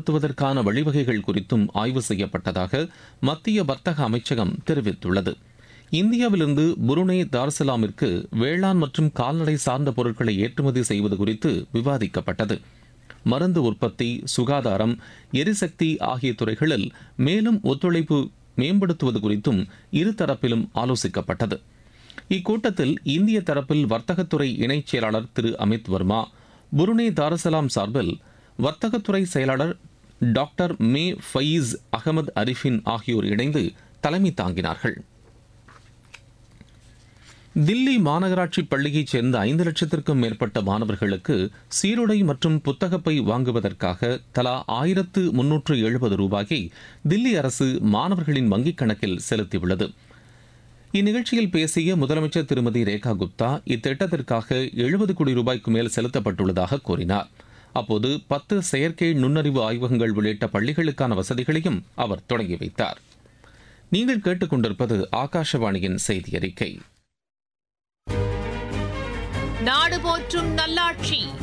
மேம்படுத்துவதற்கான வழிவகைகள் குறித்தும் ஆய்வு செய்யப்பட்டதாக மத்திய வர்த்தக அமைச்சகம் தெரிவித்துள்ளது இந்தியாவிலிருந்து புருனே தார்சலாமிற்கு வேளாண் மற்றும் கால்நடை சார்ந்த பொருட்களை ஏற்றுமதி செய்வது குறித்து விவாதிக்கப்பட்டது மருந்து உற்பத்தி சுகாதாரம் எரிசக்தி ஆகிய துறைகளில் மேலும் ஒத்துழைப்பு மேம்படுத்துவது குறித்தும் இருதரப்பிலும் ஆலோசிக்கப்பட்டது இக்கூட்டத்தில் இந்திய தரப்பில் வர்த்தகத்துறை இணைச் செயலாளர் திரு அமித் வர்மா புருனே தாரசலாம் சார்பில் வர்த்தகத்துறை செயலாளர் doctor May Faeez Ahmad Arifin ஆகியோர் இணைந்து தலைமை தாங்கினார்கள் தில்லி மாநகராட்சி பள்ளியைச் சேர்ந்த ஐந்து லட்சத்திற்கும் மேற்பட்ட மாணவர்களுக்கு சீருடை மற்றும் புத்தகப்பை வாங்குவதற்காக தலா ஆயிரத்து முன்னூற்று எழுபது ரூபாயை தில்லி அரசு மாணவர்களின் வங்கிக் கணக்கில் செலுத்தியுள்ளது இந்நிகழ்ச்சியில் பேசிய முதலமைச்சர் திருமதி ரேகா குப்தா இத்திட்டத்திற்காக எழுபது கோடி ரூபாய்க்கு மேல் செலுத்தப்பட்டுள்ளதாக கூறினார் அப்போது பத்து செயற்கை நுண்ணறிவு ஆய்வகங்கள் உள்ளிட்ட பள்ளிகளுக்கான வசதிகளையும் அவர் தொடங்கி வைத்தார் நீங்கள் கேட்டுக்கொண்டிருப்பது ஆகாஷவாணியின் செய்தி அறிக்கை நாடு போற்றும் நல்லாட்சி